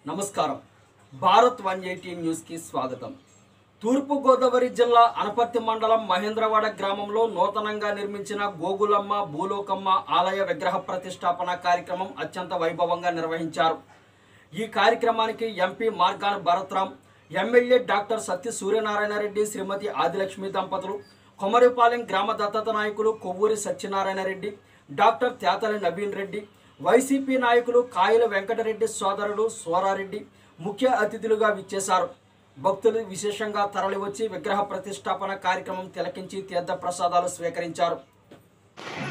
నమస్కారం Bharat one eighty న్యూస్కి స్వాగతం తూర్పుగోదావరి జిల్లా అనపర్తి మండలం మహేంద్రవాడ గ్రామంలో నూతనంగా నిర్మించిన గోగులమ్మ భూలోకమ్మ ఆలయ విగ్రహ ప్రతిష్టాపన కార్యక్రమం అత్యంత వైభవంగా నిర్వహించారు ఈ కార్యక్రమానికి MP Margani Bharatram MLA doctor Satya Suryanarayana Reddy Srimati Adilakshmi దంపతులు కొమరిపాలెం గ్రామ దత్తత నాయకులు కొవ్వూరి సత్యనారాయణ రెడ్డి డాక్టర్ తేతలి నవీన్ రెడ్డి వైసీపీ నాయకులు కాయల వెంకటరెడ్డి సోదరుడు సోరారెడ్డి ముఖ్య అతిథులుగా విచ్చేశారు భక్తులు విశేషంగా తరలివచ్చి విగ్రహ ప్రతిష్టాపన కార్యక్రమం తిలకించి తీర్థ ప్రసాదాలు స్వీకరించారు